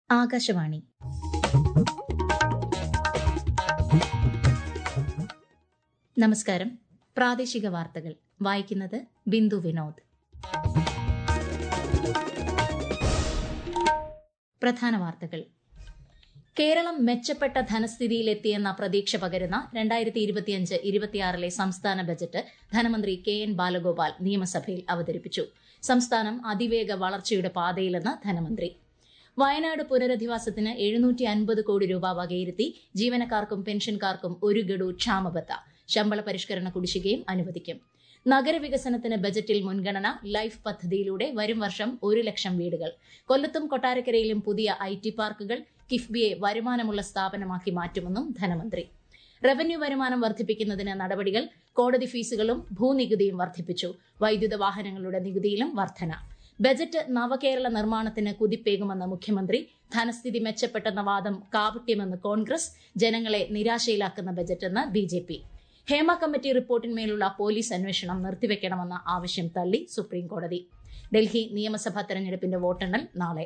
ആകാശവാണി നമസ്കാരം പ്രാദേശിക വാർത്തകൾ വായിക്കുന്നത് ബിന്ദു വിനോദ് പ്രധാന വാർത്തകൾ കേരളം മെച്ചപ്പെട്ട ധനസ്ഥിതിയിലെത്തിയെന്ന പ്രതീക്ഷ പകരുന്ന രണ്ടായിരത്തി ഇരുപത്തിയഞ്ച് ഇരുപത്തിയാറിലെ സംസ്ഥാന ബജറ്റ് ധനമന്ത്രി കെ എൻ ബാലഗോപാൽ നിയമസഭയിൽ അവതരിപ്പിച്ചു സംസ്ഥാനം അതിവേഗ വളർച്ചയുടെ പാതയിലെന്ന് ധനമന്ത്രി വയനാട് പുനരധിവാസത്തിന് എഴുന്നൂറ്റി അൻപത് കോടി രൂപ വകയിരുത്തി ജീവനക്കാർക്കും പെൻഷൻകാർക്കും ഒരു ഗഡു ക്ഷാമബത്ത ശമ്പള പരിഷ്കരണ കുടിശ്ശികയും അനുവദിക്കും നഗരവികസനത്തിന് ബജറ്റിൽ മുൻഗണന ലൈഫ് പദ്ധതിയിലൂടെ വരും വർഷം ഒരു ലക്ഷം വീടുകൾ കൊല്ലത്തും കൊട്ടാരക്കരയിലും പുതിയ ഐ ടി പാർക്കുകൾ കിഫ്ബിയെ വരുമാനമുള്ള സ്ഥാപനമാക്കി മാറ്റുമെന്നും ധനമന്ത്രി റവന്യൂ വരുമാനം വർദ്ധിപ്പിക്കുന്നതിന് നടപടികൾ കോടതി ഫീസുകളും ഭൂനികുതിയും വർദ്ധിപ്പിച്ചു വൈദ്യുത വാഹനങ്ങളുടെ നികുതിയിലും വർധന ബജറ്റ് നവകേരള നിർമ്മാണത്തിന് കുതിപ്പേകുമെന്ന് മുഖ്യമന്ത്രി ധനസ്ഥിതി മെച്ചപ്പെട്ടെന്ന വാദം കാപട്യമെന്ന് കോൺഗ്രസ് ജനങ്ങളെ നിരാശയിലാക്കുന്ന ബജറ്റെന്ന് B J P Hema committee റിപ്പോർട്ടിന്മേലുള്ള പോലീസ് അന്വേഷണം നിർത്തിവെക്കണമെന്ന ആവശ്യം തള്ളി സുപ്രീംകോടതി ഡൽഹി നിയമസഭാ തെരഞ്ഞെടുപ്പിന്റെ വോട്ടെണ്ണൽ നാളെ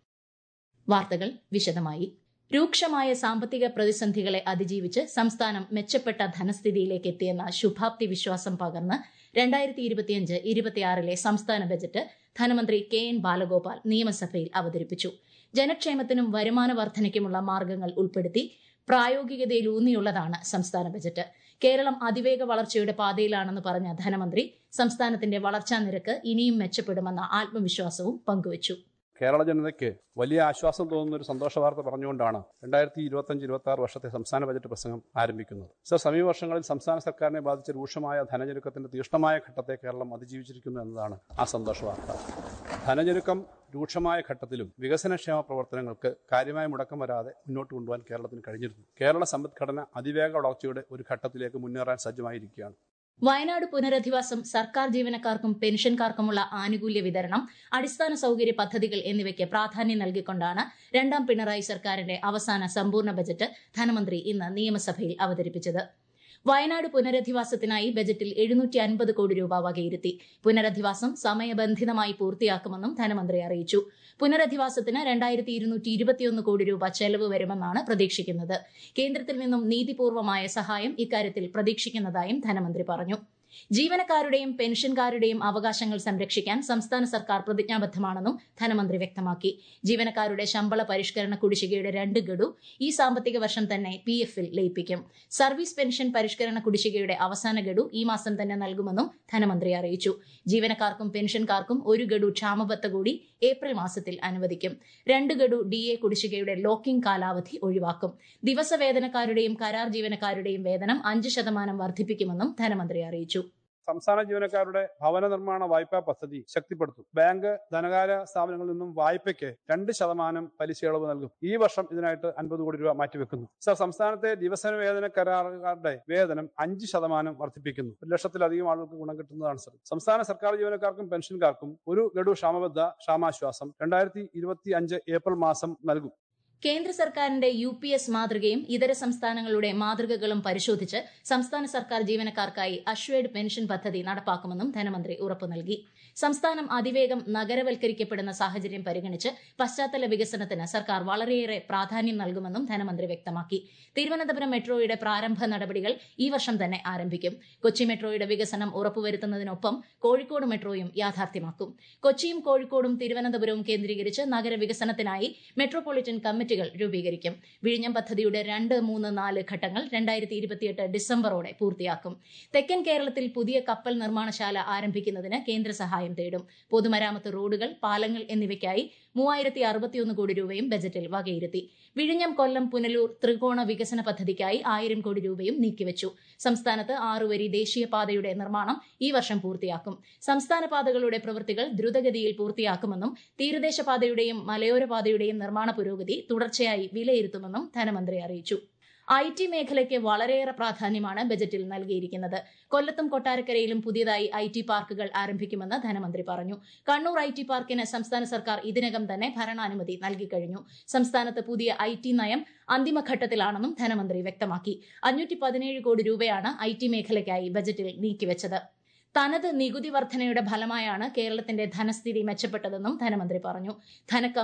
വാർത്തകൾ വിശദമായി രൂക്ഷമായ സാമ്പത്തിക പ്രതിസന്ധികളെ അതിജീവിച്ച് സംസ്ഥാനം മെച്ചപ്പെട്ട ധനസ്ഥിതിയിലേക്ക് എത്തിയെന്ന ശുഭാപ്തി വിശ്വാസം പകർന്ന് രണ്ടായിരത്തി ഇരുപത്തിയഞ്ച് ഇരുപത്തിയാറിലെ സംസ്ഥാന ബജറ്റ് ധനമന്ത്രി കെ എൻ ബാലഗോപാൽ നിയമസഭയിൽ അവതരിപ്പിച്ചു ജനക്ഷേമത്തിനും വരുമാന വർധനയ്ക്കുമുള്ള മാർഗങ്ങൾ ഉൾപ്പെടുത്തി പ്രായോഗികതയിലൂന്നിയുള്ളതാണ് സംസ്ഥാന ബജറ്റ് കേരളം അതിവേഗ വളർച്ചയുടെ പാതയിലാണെന്ന് പറഞ്ഞ ധനമന്ത്രി സംസ്ഥാനത്തിന്റെ വളർച്ചാ നിരക്ക് ഇനിയും മെച്ചപ്പെടുമെന്ന ആത്മവിശ്വാസവും പങ്കുവച്ചു കേരള ജനതയ്ക്ക് വലിയ ആശ്വാസം തോന്നുന്ന ഒരു സന്തോഷ വാർത്ത പറഞ്ഞുകൊണ്ടാണ് രണ്ടായിരത്തി ഇരുപത്തഞ്ച് ഇരുപത്തി ആറ് വർഷത്തെ സംസ്ഥാന ബജറ്റ് പ്രസംഗം ആരംഭിക്കുന്നത് സർ സമീപ വർഷങ്ങളിൽ സംസ്ഥാന സർക്കാരിനെ ബാധിച്ച രൂക്ഷമായ ധനഞ്ഞെരുക്കത്തിന്റെ തീഷ്ണമായ ഘട്ടത്തെ കേരളം അതിജീവിച്ചിരിക്കുന്നു എന്നതാണ് ആ സന്തോഷ വാർത്ത ധനഞ്ഞെരുക്കം രൂക്ഷമായ ഘട്ടത്തിലും വികസനക്ഷേമ പ്രവർത്തനങ്ങൾക്ക് കാര്യമായ മുടക്കം വരാതെ മുന്നോട്ട് കൊണ്ടുപോകാൻ കേരളത്തിന് കഴിഞ്ഞിരുന്നു കേരള സമ്പദ്ഘടന അതിവേഗ വളർച്ചയുടെ ഒരു ഘട്ടത്തിലേക്ക് മുന്നേറാൻ സജ്ജമായിരിക്കുകയാണ് വയനാട് പുനരധിവാസം സർക്കാർ ജീവനക്കാർക്കും പെൻഷൻകാർക്കുമുള്ള ആനുകൂല്യ വിതരണം അടിസ്ഥാന സൌകര്യ പദ്ധതികൾ എന്നിവയ്ക്ക് പ്രാധാന്യം നൽകിക്കൊണ്ടാണ് രണ്ടാം പിണറായി സർക്കാരിന്റെ അവസാന സമ്പൂർണ്ണ ബജറ്റ് ധനമന്ത്രി ഇന്ന് നിയമസഭയിൽ അവതരിപ്പിച്ചത് വയനാട് പുനരധിവാസത്തിനായി ബജറ്റിൽ എഴുന്നൂറ്റി അൻപത് കോടി രൂപ വകയിരുത്തി പുനരധിവാസം സമയബന്ധിതമായി പൂർത്തിയാക്കുമെന്നും ധനമന്ത്രി അറിയിച്ചു പുനരധിവാസത്തിന് രണ്ടായിരത്തി ഇരുന്നൂറ്റി ഇരുപത്തിയൊന്ന് കോടി രൂപ ചെലവ് വരുമെന്നാണ് പ്രതീക്ഷിക്കുന്നത് കേന്ദ്രത്തിൽ നിന്നും നീതിപൂർവമായ സഹായം ഇക്കാര്യത്തിൽ പ്രതീക്ഷിക്കുന്നതായും ധനമന്ത്രി പറഞ്ഞു ജീവനക്കാരുടെയും പെൻഷൻകാരുടെയും അവകാശങ്ങൾ സംരക്ഷിക്കാൻ സംസ്ഥാന സർക്കാർ പ്രതിജ്ഞാബദ്ധമാണെന്നും ധനമന്ത്രി വ്യക്തമാക്കി ജീവനക്കാരുടെ ശമ്പള പരിഷ്കരണ കുടിശ്ശികയുടെ രണ്ട് ഗഡു ഈ സാമ്പത്തിക വർഷം തന്നെ പി എഫിൽ ലയിപ്പിക്കും സർവീസ് പെൻഷൻ പരിഷ്കരണ കുടിശ്ശികയുടെ അവസാന ഗഡു ഈ മാസം തന്നെ നൽകുമെന്നും ധനമന്ത്രി അറിയിച്ചു ജീവനക്കാർക്കും പെൻഷൻകാർക്കും ഒരു ഗഡു ക്ഷാമബത്ത കൂടി ഏപ്രിൽ മാസത്തിൽ അനുവദിക്കും രണ്ട് ഗഡു ഡി എ കുടിശ്ശികയുടെ ലോക്കിംഗ് കാലാവധി ഒഴിവാക്കും ദിവസവേതനക്കാരുടെയും കരാർ ജീവനക്കാരുടെയും വേതനം അഞ്ച് ശതമാനം വർദ്ധിപ്പിക്കുമെന്നും ധനമന്ത്രി അറിയിച്ചു സംസ്ഥാന ജീവനക്കാരുടെ ഭവന നിർമ്മാണ വായ്പാ പദ്ധതി ശക്തിപ്പെടുത്തും ബാങ്ക് ധനകാര്യ സ്ഥാപനങ്ങളിൽ നിന്നും വായ്പയ്ക്ക് രണ്ട് ശതമാനം പലിശ ഇളവ് നൽകും ഈ വർഷം ഇതിനായിട്ട് അൻപത് കോടി രൂപ മാറ്റിവെക്കുന്നു സർ സംസ്ഥാനത്തെ ദിവസന വേതന കരാറുകാരുടെ വേതനം അഞ്ച് ശതമാനം വർദ്ധിപ്പിക്കുന്നു ഒരു ലക്ഷത്തിലധികം ആളുകൾക്ക് ഗുണം കിട്ടുന്നതാണ് സർ സംസ്ഥാന സർക്കാർ ജീവനക്കാർക്കും പെൻഷൻകാർക്കും ഒരു ഗഡു ക്ഷാമബദ്ധ ക്ഷാമാശ്വാസം രണ്ടായിരത്തി ഇരുപത്തി അഞ്ച് ഏപ്രിൽ മാസം നൽകും കേന്ദ്ര സർക്കാരിന്റെ യു പി എസ് മാതൃകയും ഇതര സംസ്ഥാനങ്ങളുടെ മാതൃകകളും പരിശോധിച്ച് സംസ്ഥാന സർക്കാർ ജീവനക്കാർക്കായി അഷ്വേഡ് പെൻഷൻ പദ്ധതി നടപ്പാക്കുമെന്നും ധനമന്ത്രി ഉറപ്പു നൽകി സംസ്ഥാനം അതിവേഗം നഗരവൽക്കരിക്കപ്പെടുന്ന സാഹചര്യം പരിഗണിച്ച് പശ്ചാത്തല വികസനത്തിന് സർക്കാർ വളരെയേറെ പ്രാധാന്യം നൽകുമെന്നും ധനമന്ത്രി വ്യക്തമാക്കി തിരുവനന്തപുരം മെട്രോയുടെ പ്രാരംഭ നടപടികൾ ഈ വർഷം തന്നെ ആരംഭിക്കും കൊച്ചി മെട്രോയുടെ വികസനം ഉറപ്പുവരുത്തുന്നതിനൊപ്പം കോഴിക്കോട് മെട്രോയും യാഥാർത്ഥ്യമാക്കും കൊച്ചിയും കോഴിക്കോടും തിരുവനന്തപുരവും കേന്ദ്രീകരിച്ച് നഗരവികസനത്തിനായി മെട്രോപൊളിറ്റൻ കമ്മിറ്റികൾ രൂപീകരിക്കും വിഴിഞ്ഞം പദ്ധതിയുടെ രണ്ട് മൂന്ന് നാല് ഘട്ടങ്ങൾ രണ്ടായിരത്തി ഇരുപത്തിയെട്ട് ഡിസംബറോടെ പൂർത്തിയാക്കും തെക്കൻ കേരളത്തിൽ പുതിയ കപ്പൽ നിർമ്മാണശാല ആരംഭിക്കുന്നതിന് കേന്ദ്ര സഹായം തേടും പൊതുമരാമത്ത് റോഡുകൾ പാലങ്ങൾ എന്നിവയ്ക്കായി മൂവായിരത്തി അറുപത്തിയൊന്ന് കോടി രൂപയും ബജറ്റിൽ വകയിരുത്തി വിഴിഞ്ഞം കൊല്ലം പുനലൂർ ത്രികോണ വികസന പദ്ധതിക്കായി ആയിരം കോടി രൂപയും നീക്കിവച്ചു സംസ്ഥാനത്ത് ആറുവരി ദേശീയപാതയുടെ നിർമ്മാണം ഈ വർഷം പൂർത്തിയാക്കും സംസ്ഥാന പാതകളുടെ പ്രവൃത്തികൾ ദ്രുതഗതിയിൽ പൂർത്തിയാക്കുമെന്നും തീരദേശ പാതയുടെയും മലയോര പാതയുടെയും നിർമ്മാണ പുരോഗതി തുടർച്ചയായി വിലയിരുത്തുമെന്നും ധനമന്ത്രി അറിയിച്ചു ഐ ടി മേഖലയ്ക്ക് വളരെയേറെ പ്രാധാന്യമാണ് ബജറ്റിൽ നൽകിയിരിക്കുന്നത് കൊല്ലത്തും കൊട്ടാരക്കരയിലും പുതിയതായി ഐ ടി പാർക്കുകൾ ആരംഭിക്കുമെന്ന് ധനമന്ത്രി പറഞ്ഞു കണ്ണൂർ ഐ ടി പാർക്കിന് സംസ്ഥാന സർക്കാർ ഇതിനകം തന്നെ ഭരണാനുമതി നൽകിക്കഴിഞ്ഞു സംസ്ഥാനത്ത് പുതിയ ഐ ടി നയം അന്തിമഘട്ടത്തിലാണെന്നും ധനമന്ത്രി വ്യക്തമാക്കി അഞ്ഞൂറ്റി പതിനേഴ് കോടി രൂപയാണ് ഐ ടി മേഖലയ്ക്കായി ബജറ്റിൽ നീക്കിവച്ചത് തനത് നികുതി വർധനയുടെ ഫലമായാണ് കേരളത്തിന്റെ ധനസ്ഥിതി മെച്ചപ്പെട്ടതെന്നും ധനമന്ത്രി പറഞ്ഞു ധനക്കമ്മി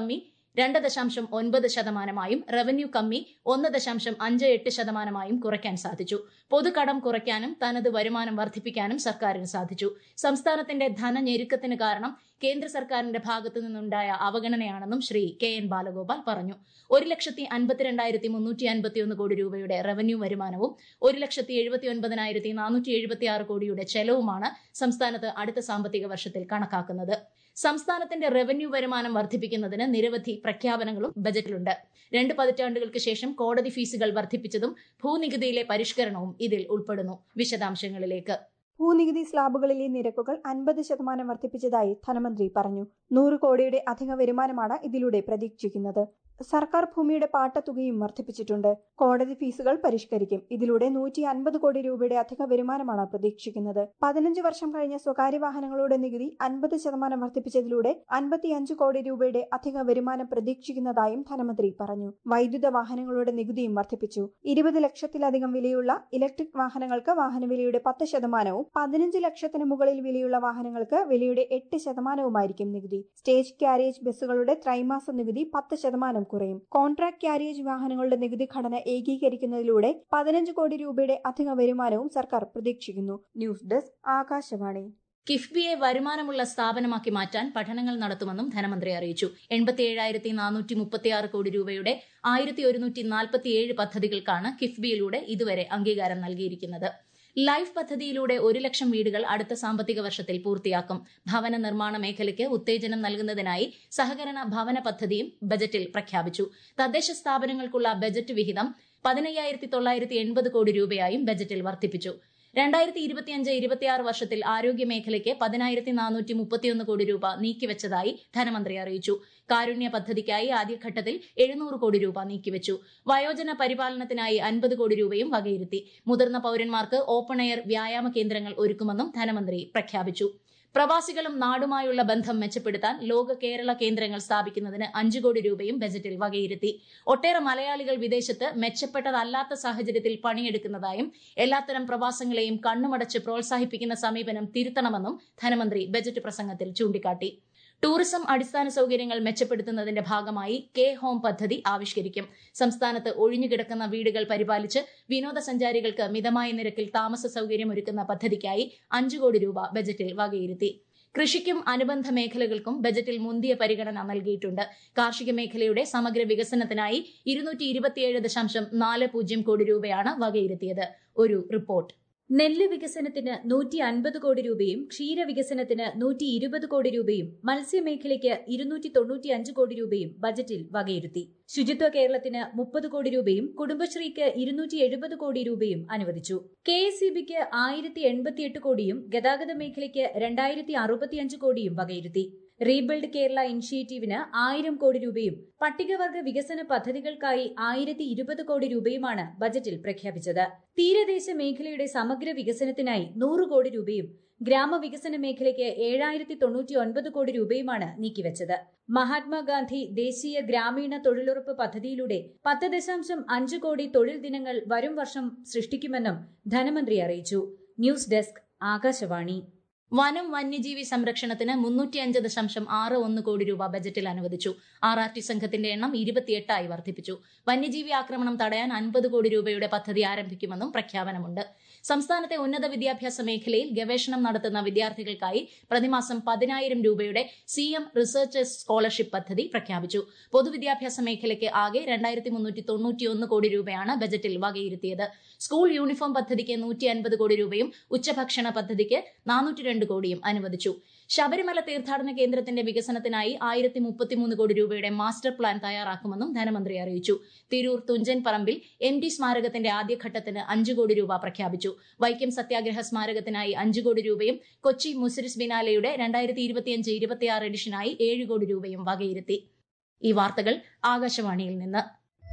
രണ്ട് ദശാംശം ഒൻപത് ശതമാനമായും റവന്യൂ കമ്മി ഒന്ന് ദശാംശം അഞ്ച് എട്ട് ശതമാനമായും കുറയ്ക്കാൻ സാധിച്ചു പൊതുകടം കുറയ്ക്കാനും തനത് വരുമാനം വർദ്ധിപ്പിക്കാനും സർക്കാരിന് സാധിച്ചു സംസ്ഥാനത്തിന്റെ ധനഞെരുക്കത്തിന് കാരണം കേന്ദ്ര സർക്കാരിന്റെ ഭാഗത്തു നിന്നുണ്ടായ അവഗണനയാണെന്നും ശ്രീ കെ എൻ ബാലഗോപാൽ പറഞ്ഞു ഒരു ലക്ഷത്തി അൻപത്തിരണ്ടായിരത്തി മുന്നൂറ്റി അൻപത്തിയൊന്ന് കോടി രൂപയുടെ റവന്യൂ വരുമാനവും ഒരു ലക്ഷത്തി എഴുപത്തി ഒൻപതിനായിരത്തി നാനൂറ്റി എഴുപത്തിയാറ് കോടിയുടെ ചെലവുമാണ് സംസ്ഥാനത്ത് അടുത്ത സാമ്പത്തിക വർഷത്തിൽ കണക്കാക്കുന്നത് സംസ്ഥാനത്തിന്റെ റവന്യൂ വരുമാനം വർദ്ധിപ്പിക്കുന്നതിന് നിരവധി പ്രഖ്യാപനങ്ങളും ബജറ്റിലുണ്ട് രണ്ട് പതിറ്റാണ്ടുകൾക്ക് ശേഷം കോടതി ഫീസുകൾ വർദ്ധിപ്പിച്ചതും ഭൂനികുതിയിലെ പരിഷ്കരണവും ഇതിൽ ഉൾപ്പെടുന്നു വിശദാംശങ്ങളിലേക്ക് ഭൂനികുതി സ്ലാബുകളിലെ നിരക്കുകൾ അൻപത് ശതമാനം വർദ്ധിപ്പിച്ചതായി ധനമന്ത്രി പറഞ്ഞു നൂറ് കോടിയുടെ അധിക വരുമാനമാണ് ഇതിലൂടെ പ്രതീക്ഷിക്കുന്നത് സർക്കാർ ഭൂമിയുടെ പാട്ടത്തുകയും വർദ്ധിപ്പിച്ചിട്ടുണ്ട് കോടതി ഫീസുകൾ പരിഷ്കരിക്കും ഇതിലൂടെ നൂറ്റി അൻപത് കോടി രൂപയുടെ അധിക വരുമാനമാണ് പ്രതീക്ഷിക്കുന്നത് പതിനഞ്ച് വർഷം കഴിഞ്ഞ സ്വകാര്യ വാഹനങ്ങളുടെ നികുതി അൻപത് ശതമാനം വർദ്ധിപ്പിച്ചതിലൂടെ അൻപത്തിയഞ്ച് കോടി രൂപയുടെ അധിക വരുമാനം പ്രതീക്ഷിക്കുന്നതായും ധനമന്ത്രി പറഞ്ഞു വൈദ്യുത വാഹനങ്ങളുടെ നികുതിയും വർദ്ധിപ്പിച്ചു ഇരുപത് ലക്ഷത്തിലധികം വിലയുള്ള ഇലക്ട്രിക് വാഹനങ്ങൾക്ക് വാഹനവിലയുടെ പത്ത് ശതമാനവും പതിനഞ്ച് ലക്ഷത്തിന് മുകളിൽ വിലയുള്ള വാഹനങ്ങൾക്ക് വിലയുടെ എട്ട് ശതമാനവുമായിരിക്കും നികുതി സ്റ്റേജ് ക്യാരേജ് ബസ്സുകളുടെ ത്രൈമാസ നികുതി പത്ത് ശതമാനം കുറയും കോൺട്രാക്ട് ക്യാരേജ് വാഹനങ്ങളുടെ നികുതി ഘടന ഏകീകരിക്കുന്നതിലൂടെ പതിനഞ്ച് കോടി രൂപയുടെ അധിക വരുമാനവും സർക്കാർ പ്രതീക്ഷിക്കുന്നു ന്യൂസ് ഡെസ്ക് ആകാശവാണി കിഫ്ബിയെ വരുമാനമുള്ള സ്ഥാപനമാക്കി മാറ്റാൻ പഠനങ്ങൾ നടത്തുമെന്നും ധനമന്ത്രി അറിയിച്ചു എൺപത്തിയേഴായിരത്തി നാനൂറ്റി മുപ്പത്തിയാറ് കോടി രൂപയുടെ ആയിരത്തി ഒരുന്നൂറ്റി നാൽപ്പത്തിയേഴ് പദ്ധതികൾക്കാണ് കിഫ്ബിയിലൂടെ ഇതുവരെ അംഗീകാരം നൽകിയിരിക്കുന്നത് ലൈഫ് പദ്ധതിയിലൂടെ ഒരു ലക്ഷം വീടുകൾ അടുത്ത സാമ്പത്തിക വർഷത്തിൽ പൂർത്തിയാക്കും ഭവന നിർമ്മാണ മേഖലയ്ക്ക് ഉത്തേജനം നൽകുന്നതിനായി സഹകരണ ഭവന പദ്ധതിയും ബജറ്റിൽ പ്രഖ്യാപിച്ചു തദ്ദേശ സ്ഥാപനങ്ങൾക്കുള്ള ബജറ്റ് വിഹിതം പതിനയ്യായിരത്തി തൊള്ളായിരത്തി എൺപത് കോടി രൂപയായും ബജറ്റിൽ വർദ്ധിപ്പിച്ചു രണ്ടായിരത്തി ഇരുപത്തിയഞ്ച് ഇരുപത്തിയാറ് വർഷത്തിൽ ആരോഗ്യ മേഖലയ്ക്ക് പതിനായിരത്തി നാനൂറ്റി മുപ്പത്തിയൊന്ന് കോടി രൂപ നീക്കിവച്ചതായി ധനമന്ത്രി അറിയിച്ചു കാരുണ്യ പദ്ധതിക്കായി ആദ്യഘട്ടത്തിൽ എഴുന്നൂറ് കോടി രൂപ നീക്കിവച്ചു വയോജന പരിപാലനത്തിനായി അൻപത് കോടി രൂപയും വകയിരുത്തി മുതിർന്ന പൌരന്മാർക്ക് ഓപ്പൺ എയർ വ്യായാമ കേന്ദ്രങ്ങൾ ഒരുക്കുമെന്നും ധനമന്ത്രി പ്രഖ്യാപിച്ചു പ്രവാസികളും നാടുമായുള്ള ബന്ധം മെച്ചപ്പെടുത്താൻ ലോക കേരള കേന്ദ്രങ്ങൾ സ്ഥാപിക്കുന്നതിന് അഞ്ചു കോടി രൂപയും ബജറ്റിൽ വകയിരുത്തി ഒട്ടേറെ മലയാളികൾ വിദേശത്ത് മെച്ചപ്പെട്ടതല്ലാത്ത സാഹചര്യത്തിൽ പണിയെടുക്കുന്നതായും എല്ലാത്തരം പ്രവാസങ്ങളെയും കണ്ണുമടച്ച് പ്രോത്സാഹിപ്പിക്കുന്ന സമീപനം തിരുത്തണമെന്നും ധനമന്ത്രി ബജറ്റ് പ്രസംഗത്തിൽ ചൂണ്ടിക്കാട്ടി ടൂറിസം അടിസ്ഥാന സൌകര്യങ്ങൾ മെച്ചപ്പെടുത്തുന്നതിന്റെ ഭാഗമായി കെ ഹോം പദ്ധതി ആവിഷ്കരിക്കും സംസ്ഥാനത്ത് ഒഴിഞ്ഞുകിടക്കുന്ന വീടുകൾ പരിപാലിച്ച് വിനോദസഞ്ചാരികൾക്ക് മിതമായ നിരക്കിൽ താമസ സൌകര്യമൊരുക്കുന്ന പദ്ധതിക്കായി അഞ്ചു കോടി രൂപ ബജറ്റിൽ വകയിരുത്തി കൃഷിക്കും അനുബന്ധ മേഖലകൾക്കും ബജറ്റിൽ മുന്തിയ പരിഗണന നൽകിയിട്ടുണ്ട് കാർഷിക മേഖലയുടെ സമഗ്ര വികസനത്തിനായി ഇരുന്നൂറ്റി ഇരുപത്തിയേഴ് ദശാംശം നാല് പൂജ്യം കോടി രൂപയാണ് വകയിരുത്തിയത് ഒരു റിപ്പോർട്ട് നെല്ല് വികസനത്തിന് നൂറ്റി അൻപത് കോടി രൂപയും ക്ഷീരവികസനത്തിന് നൂറ്റി ഇരുപത് കോടി രൂപയും മത്സ്യമേഖലയ്ക്ക് ഇരുന്നൂറ്റി തൊണ്ണൂറ്റി അഞ്ച് കോടി രൂപയും ബജറ്റിൽ വകയിരുത്തി ശുചിത്വ കേരളത്തിന് മുപ്പത് കോടി രൂപയും കുടുംബശ്രീക്ക് ഇരുന്നൂറ്റി എഴുപത് കോടി രൂപയും അനുവദിച്ചു കെ എസ് ഇ ബിക്ക് ആയിരത്തി എൺപത്തിയെട്ട് കോടിയും ഗതാഗത മേഖലയ്ക്ക് രണ്ടായിരത്തി അറുപത്തിയഞ്ച് കോടിയും വകയിരുത്തി റീബിൽഡ് കേരള ഇനിഷ്യേറ്റീവിന് ആയിരം കോടി രൂപയും പട്ടികവർഗ വികസന പദ്ധതികൾക്കായി ആയിരത്തി ഇരുപത് കോടി രൂപയുമാണ് ബജറ്റിൽ പ്രഖ്യാപിച്ചത് തീരദേശ മേഖലയുടെ സമഗ്ര വികസനത്തിനായി നൂറ് കോടി രൂപയും ഗ്രാമവികസന മേഖലയ്ക്ക് ഏഴായിരത്തി തൊണ്ണൂറ്റി ഒൻപത് കോടി രൂപയുമാണ് നീക്കിവച്ചത് മഹാത്മാഗാന്ധി ദേശീയ ഗ്രാമീണ തൊഴിലുറപ്പ് പദ്ധതിയിലൂടെ പത്ത് ദശാംശം അഞ്ച് കോടി തൊഴിൽ ദിനങ്ങൾ വരും വർഷം സൃഷ്ടിക്കുമെന്നും ധനമന്ത്രി അറിയിച്ചു ന്യൂസ് ഡെസ്ക് ആകാശവാണി വനം വന്യജീവി സംരക്ഷണത്തിന് മുന്നൂറ്റിയഞ്ച് ദശാംശം ആറ് ഒന്ന് കോടി രൂപ ബജറ്റിൽ അനുവദിച്ചു ആർ ആർ ടി സംഘത്തിന്റെ എണ്ണം ഇരുപത്തിയെട്ടായി വർദ്ധിപ്പിച്ചു വന്യജീവി ആക്രമണം തടയാൻ അൻപത് കോടി രൂപയുടെ പദ്ധതി ആരംഭിക്കുമെന്നും പ്രഖ്യാപനമുണ്ട് സംസ്ഥാനത്തെ ഉന്നത വിദ്യാഭ്യാസ മേഖലയിൽ ഗവേഷണം നടത്തുന്ന വിദ്യാർത്ഥികൾക്കായി പ്രതിമാസം പതിനായിരം രൂപയുടെ സി എം റിസർച്ചേഴ്സ് സ്കോളർഷിപ്പ് പദ്ധതി പ്രഖ്യാപിച്ചു പൊതുവിദ്യാഭ്യാസ മേഖലയ്ക്ക് ആകെ രണ്ടായിരത്തി മുന്നൂറ്റി തൊണ്ണൂറ്റിയൊന്ന് കോടി രൂപയാണ് ബജറ്റിൽ വകയിരുത്തിയത് സ്കൂൾ യൂണിഫോം പദ്ധതിക്ക് നൂറ്റി അൻപത് കോടി രൂപയും ഉച്ചഭക്ഷണ പദ്ധതിക്ക് നാനൂറ്റി രണ്ട് കോടിയും അനുവദിച്ചു ശബരിമല തീർത്ഥാടന കേന്ദ്രത്തിന്റെ വികസനത്തിനായി ആയിരത്തി മുപ്പത്തിമൂന്ന് കോടി രൂപയുടെ മാസ്റ്റർ പ്ലാൻ തയ്യാറാക്കുമെന്നും ധനമന്ത്രി അറിയിച്ചു തിരൂർ തുഞ്ചൻ പറമ്പിൽ എം ഡി സ്മാരകത്തിന്റെ ആദ്യഘട്ടത്തിന് അഞ്ചു കോടി രൂപ പ്രഖ്യാപിച്ചു വൈക്കം സത്യാഗ്രഹ സ്മാരകത്തിനായി അഞ്ചു കോടി രൂപയും കൊച്ചി മുസിരിസ് ബിനാലയുടെ രണ്ടായിരത്തി ഇരുപത്തിയഞ്ച് ഇരുപത്തിയാറ് എഡിഷനായി ഏഴ് കോടി രൂപയും വകയിരുത്തി ഈ വാർത്തകൾ ആകാശവാണിയിൽ നിന്ന്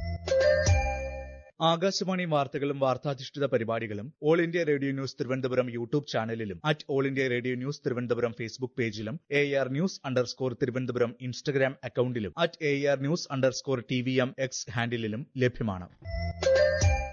ആകാശവാണി വാർത്തകളും വാർത്താധിഷ്ഠിത പരിപാടികളും All India Radio News Thiruvananthapuram YouTube ചാനലിലും at All India Radio News Thiruvananthapuram Facebook പേജിലും A R news underscore Thiruvananthapuram Instagram അക്കൌണ്ടിലും at A R news underscore T V M X ഹാൻഡിലും ലഭ്യമാണ്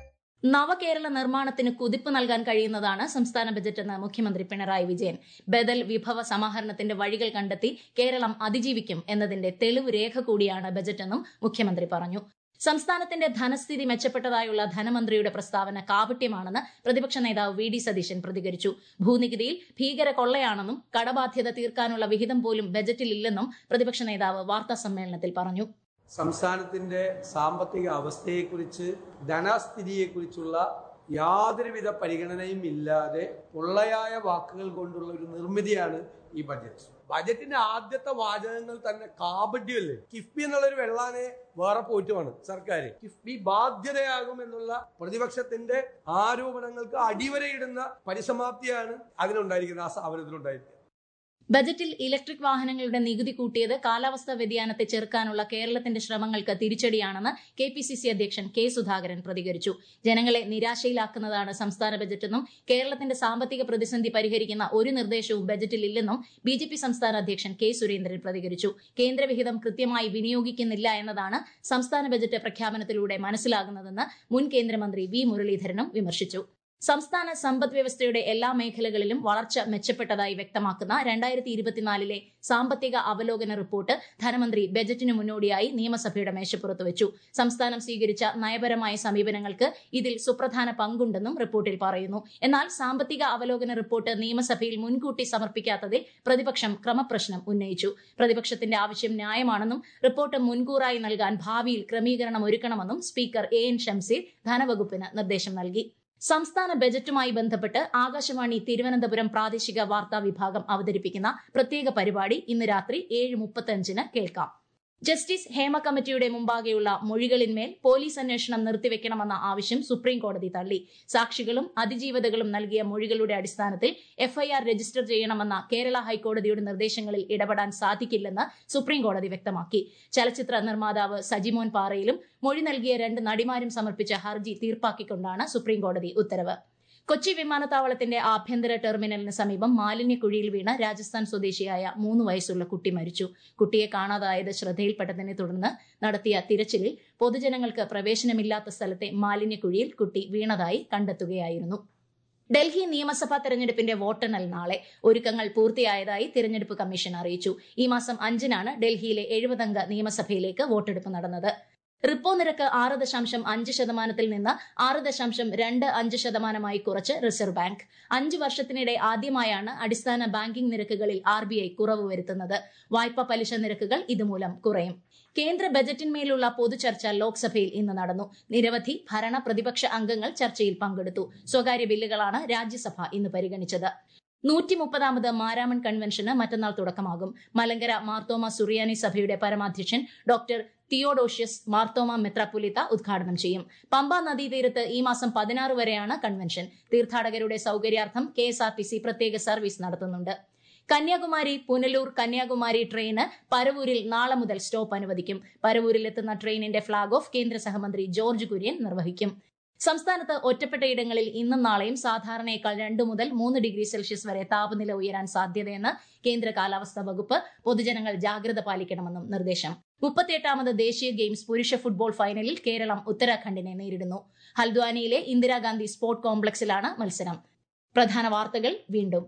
നവകേരള നിർമ്മാണത്തിന് കുതിപ്പ് നൽകാൻ കഴിയുന്നതാണ് സംസ്ഥാന ബജറ്റെന്ന് മുഖ്യമന്ത്രി പിണറായി വിജയൻ ബദൽ വിഭവ സമാഹരണത്തിന്റെ വഴികൾ കണ്ടെത്തി കേരളം അതിജീവിക്കും എന്നതിന്റെ തെളിവ് രേഖ കൂടിയാണ് ബജറ്റെന്നും മുഖ്യമന്ത്രി പറഞ്ഞു സംസ്ഥാനത്തിന്റെ ധനസ്ഥിതി മെച്ചപ്പെട്ടതായുള്ള ധനമന്ത്രിയുടെ പ്രസ്താവന കാപട്യമാണെന്ന് പ്രതിപക്ഷ നേതാവ് വി ഡി സതീശൻ പ്രതികരിച്ചു ഭൂനികുതിയിൽ ഭീകര കൊള്ളയാണെന്നും കടബാധ്യത തീർക്കാനുള്ള വിഹിതം പോലും ബജറ്റിലില്ലെന്നും പ്രതിപക്ഷ നേതാവ് വാർത്താ സമ്മേളനത്തിൽ പറഞ്ഞു സംസ്ഥാനത്തിന്റെ സാമ്പത്തിക അവസ്ഥയെക്കുറിച്ച് ധനസ്ഥിതിയെക്കുറിച്ചുള്ള യാതൊരുവിധ പരിഗണനയും ഇല്ലാതെ പൊള്ളയായ വാക്കുകൾ കൊണ്ടുള്ള ഒരു നിർമ്മിതിയാണ് ഈ ബജറ്റ് ബജറ്റിന്റെ ആദ്യത്തെ വാചകങ്ങൾ തന്നെ കാപട്യമല്ലേ കിഫ്ബി എന്നുള്ള ഒരു വെള്ളാനെ വേറെ പോറ്റുമാണ് സർക്കാർ കിഫ്ബി ബാധ്യതയാകും എന്നുള്ള പ്രതിപക്ഷത്തിന്റെ ആരോപണങ്ങൾക്ക് അടിവരയിടുന്ന പരിസമാപ്തിയാണ് അതിനുണ്ടായിരിക്കുന്നത് ആ സ്ഥാപനത്തിലുണ്ടായിരിക്കുന്നത് ബജറ്റിൽ ഇലക്ട്രിക് വാഹനങ്ങളുടെ നികുതി കൂട്ടിയത് കാലാവസ്ഥാ വ്യതിയാനത്തെ ചെറുക്കാനുള്ള കേരളത്തിന്റെ ശ്രമങ്ങൾക്ക് തിരിച്ചടിയാണെന്ന് കെ പി സി സി അധ്യക്ഷൻ കെ സുധാകരൻ പ്രതികരിച്ചു ജനങ്ങളെ നിരാശയിലാക്കുന്നതാണ് സംസ്ഥാന ബജറ്റെന്നും കേരളത്തിന്റെ സാമ്പത്തിക പ്രതിസന്ധി പരിഹരിക്കുന്ന ഒരു നിർദ്ദേശവും ബജറ്റിൽ ഇല്ലെന്നും ബി ജെ പി സംസ്ഥാന അധ്യക്ഷൻ കെ സുരേന്ദ്രൻ പ്രതികരിച്ചു കേന്ദ്രവിഹിതം കൃത്യമായി വിനിയോഗിക്കുന്നില്ല എന്നതാണ് സംസ്ഥാന ബജറ്റ് പ്രഖ്യാപനത്തിലൂടെ മനസ്സിലാകുന്നതെന്ന് മുൻ കേന്ദ്രമന്ത്രി വി മുരളീധരനും വിമർശിച്ചു സംസ്ഥാന സമ്പദ് വ്യവസ്ഥയുടെ എല്ലാ മേഖലകളിലും വളർച്ച മെച്ചപ്പെട്ടതായി വ്യക്തമാക്കുന്ന രണ്ടായിരത്തി ഇരുപത്തിനാലിലെ സാമ്പത്തിക അവലോകന റിപ്പോർട്ട് ധനമന്ത്രി ബജറ്റിന് മുന്നോടിയായി നിയമസഭയുടെ മേശപ്പുറത്ത് വെച്ചു സംസ്ഥാനം സ്വീകരിച്ച നയപരമായ സമീപനങ്ങൾക്ക് ഇതിൽ സുപ്രധാന പങ്കുണ്ടെന്നും റിപ്പോർട്ടിൽ പറയുന്നു എന്നാൽ സാമ്പത്തിക അവലോകന റിപ്പോർട്ട് നിയമസഭയിൽ മുൻകൂട്ടി സമർപ്പിക്കാത്തതിൽ പ്രതിപക്ഷം ക്രമപ്രശ്നം ഉന്നയിച്ചു പ്രതിപക്ഷത്തിന്റെ ആവശ്യം ന്യായമാണെന്നും റിപ്പോർട്ട് മുൻകൂറായി നൽകാൻ ഭാവിയിൽ ക്രമീകരണം ഒരുക്കണമെന്നും സ്പീക്കർ എ എൻ ഷംസീർ ധനവകുപ്പിന് നിർദ്ദേശം നൽകി സംസ്ഥാന ബജറ്റുമായി ബന്ധപ്പെട്ട് ആകാശവാണി തിരുവനന്തപുരം പ്രാദേശിക വാർത്താ വിഭാഗം അവതരിപ്പിക്കുന്ന പ്രത്യേക പരിപാടി ഇന്ന് രാത്രി ഏഴ് മുപ്പത്തഞ്ചിന് കേൾക്കാം ജസ്റ്റിസ് ഹേമ കമ്മിറ്റിയുടെ മുമ്പാകെയുള്ള മൊഴികളിന്മേൽ പോലീസ് അന്വേഷണം നിർത്തിവെക്കണമെന്ന ആവശ്യം സുപ്രീം കോടതി തള്ളി സാക്ഷികളും അതിജീവതകളും നൽകിയ മൊഴികളുടെ അടിസ്ഥാനത്തിൽ എഫ്ഐആർ രജിസ്റ്റർ ചെയ്യണമെന്ന കേരള ഹൈക്കോടതിയുടെ നിർദ്ദേശങ്ങളിൽ ഇടപെടാൻ സാധിക്കില്ലെന്ന് സുപ്രീം കോടതി വ്യക്തമാക്കി ചലച്ചിത്ര നിർമ്മാതാവ് സജിമോൻ പാറയിലും മൊഴി നൽകിയ രണ്ട് നടിമാരും സമർപ്പിച്ച ഹർജി തീർപ്പാക്കിക്കൊണ്ടാണ് സുപ്രീം കോടതി ഉത്തരവ് കൊച്ചി വിമാനത്താവളത്തിന്റെ ആഭ്യന്തര ടെർമിനലിന് സമീപം മാലിന്യക്കുഴിയിൽ വീണ് രാജസ്ഥാൻ സ്വദേശിയായ മൂന്ന് വയസ്സുള്ള കുട്ടി മരിച്ചു കുട്ടിയെ കാണാതായത് ശ്രദ്ധയിൽപ്പെട്ടതിനെ തുടർന്ന് നടത്തിയ തിരച്ചിലിൽ പൊതുജനങ്ങൾക്ക് പ്രവേശനമില്ലാത്ത സ്ഥലത്തെ മാലിന്യക്കുഴിയിൽ കുട്ടി വീണതായി കണ്ടെത്തുകയായിരുന്നു ഡൽഹി നിയമസഭാ തെരഞ്ഞെടുപ്പിന്റെ വോട്ടെണ്ണൽ നാളെ ഒരുക്കങ്ങൾ പൂർത്തിയായതായി തിരഞ്ഞെടുപ്പ് കമ്മീഷൻ അറിയിച്ചു ഈ മാസം അഞ്ചിനാണ് ഡൽഹിയിലെ എഴുപതംഗ നിയമസഭയിലേക്ക് വോട്ടെടുപ്പ് നടന്നത് റിപ്പോ നിരക്ക് ആറ് ദശാംശം അഞ്ച് ശതമാനത്തിൽ നിന്ന് ആറ് ദശാംശം രണ്ട് അഞ്ച് ശതമാനമായി കുറച്ച് റിസർവ് ബാങ്ക് അഞ്ച് വർഷത്തിനിടെ ആദ്യമായാണ് അടിസ്ഥാന ബാങ്കിംഗ് നിരക്കുകളിൽ ആർ ബി ഐ കുറവ് വരുത്തുന്നത് വായ്പാ പലിശ നിരക്കുകൾ ഇതുമൂലം കുറയും കേന്ദ്ര ബജറ്റിന്മേലുള്ള പൊതുചർച്ച ലോക്സഭയിൽ ഇന്ന് നടന്നു നിരവധി ഭരണ പ്രതിപക്ഷ അംഗങ്ങൾ ചർച്ചയിൽ പങ്കെടുത്തു സ്വകാര്യ ബില്ലുകളാണ് രാജ്യസഭ ഇന്ന് പരിഗണിച്ചത് നൂറ്റി മുപ്പതാമത് മാരാമൺ കൺവെൻഷന് മറ്റന്നാൾ തുടക്കമാകും മലങ്കര മാർത്തോമ സുറിയാനി സഭയുടെ പരമാധ്യക്ഷൻ ഡോക്ടർ തിയോഡോഷ്യസ് മാർത്തോമ മെത്രാപൊലിത്ത ഉദ്ഘാടനം ചെയ്യും പമ്പ നദീതീരത്ത് ഈ മാസം പതിനാറ് വരെയാണ് കൺവെൻഷൻ തീർത്ഥാടകരുടെ സൌകര്യാർത്ഥം K S R T C പ്രത്യേക സർവീസ് നടത്തുന്നുണ്ട് കന്യാകുമാരി പുനലൂർ കന്യാകുമാരി ട്രെയിന് പരവൂരിൽ നാളെ മുതൽ സ്റ്റോപ്പ് അനുവദിക്കും പരവൂരിൽ എത്തുന്ന ട്രെയിനിന്റെ ഫ്ളാഗ് ഓഫ് കേന്ദ്ര സഹമന്ത്രി ജോർജ് കുര്യൻ നിർവഹിക്കും സംസ്ഥാനത്ത് ഒറ്റപ്പെട്ടയിടങ്ങളിൽ ഇന്നും നാളെയും സാധാരണയേക്കാൾ രണ്ട് മുതൽ മൂന്ന് ഡിഗ്രി സെൽഷ്യസ് വരെ താപനില ഉയരാൻ സാധ്യതയെന്ന് കേന്ദ്ര കാലാവസ്ഥാ വകുപ്പ് പൊതുജനങ്ങൾ ജാഗ്രത പാലിക്കണമെന്നും നിർദ്ദേശം മുപ്പത്തിയെട്ടാമത് ദേശീയ ഗെയിംസ് പുരുഷ ഫുട്ബോൾ ഫൈനലിൽ കേരളം ഉത്തരാഖണ്ഡിനെ നേരിടുന്നു ഹൽദ്വാനിയിലെ ഇന്ദിരാഗാന്ധി സ്പോർട് കോംപ്ലക്സിലാണ് മത്സരം പ്രധാന വാർത്തകൾ വീണ്ടും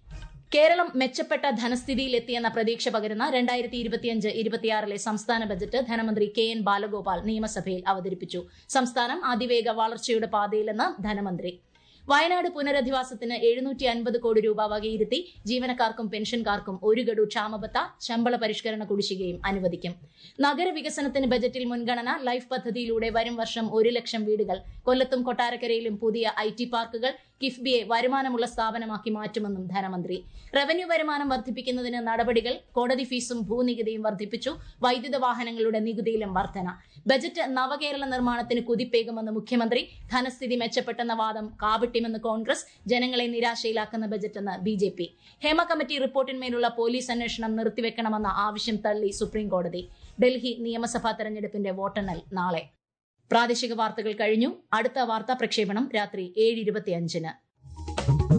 കേരളം മെച്ചപ്പെട്ട ധനസ്ഥിതിയിലെത്തിയെന്ന പ്രതീക്ഷ പകരുന്ന രണ്ടായിരത്തി ഇരുപത്തിയഞ്ച് ഇരുപത്തിയാറിലെ സംസ്ഥാന ബജറ്റ് ധനമന്ത്രി കെ എൻ ബാലഗോപാൽ നിയമസഭയിൽ അവതരിപ്പിച്ചു സംസ്ഥാനം അതിവേഗ വളർച്ചയുടെ പാതയിലെന്ന് ധനമന്ത്രി വയനാട് പുനരധിവാസത്തിന് എഴുന്നൂറ്റി അൻപത് കോടി രൂപ വകയിരുത്തി ജീവനക്കാർക്കും പെൻഷൻകാർക്കും ഒരു ഗഡു ക്ഷാമബത്ത ശമ്പള പരിഷ്കരണ കുടിശ്ശികയും അനുവദിക്കും നഗരവികസനത്തിന് ബജറ്റിൽ മുൻഗണന ലൈഫ് പദ്ധതിയിലൂടെ വരും വർഷം ഒരു ലക്ഷം വീടുകൾ കൊല്ലത്തും കൊട്ടാരക്കരയിലും പുതിയ ഐ ടി പാർക്കുകൾ കിഫ്ബിയെ വരുമാനമുള്ള സ്ഥാപനമാക്കി മാറ്റുമെന്നും ധനമന്ത്രി റവന്യൂ വരുമാനം വർദ്ധിപ്പിക്കുന്നതിന് നടപടികൾ കോടതി ഫീസും ഭൂനികുതിയും വർദ്ധിപ്പിച്ചു വൈദ്യുത വാഹനങ്ങളുടെ നികുതിയിലും വർധന ബജറ്റ് നവകേരള നിർമ്മാണത്തിന് കുതിപ്പേകുമെന്ന് മുഖ്യമന്ത്രി ധനസ്ഥിതി മെച്ചപ്പെട്ടെന്ന വാദം കാവിട്ടിമെന്ന് കോൺഗ്രസ് ജനങ്ങളെ നിരാശയിലാക്കുന്ന ബജറ്റെന്ന് B J P Hema committee റിപ്പോർട്ടിന്മേലുള്ള പോലീസ് അന്വേഷണം നിർത്തിവെക്കണമെന്ന ആവശ്യം തള്ളി സുപ്രീംകോടതി ഡൽഹി നിയമസഭാ തെരഞ്ഞെടുപ്പിന്റെ വോട്ടെണ്ണൽ നാളെ പ്രാദേശിക വാർത്തകൾ കഴിഞ്ഞു അടുത്ത വാർത്താ പ്രക്ഷേപണം രാത്രി ഏഴ് ഇരുപത്തിയഞ്ചിന്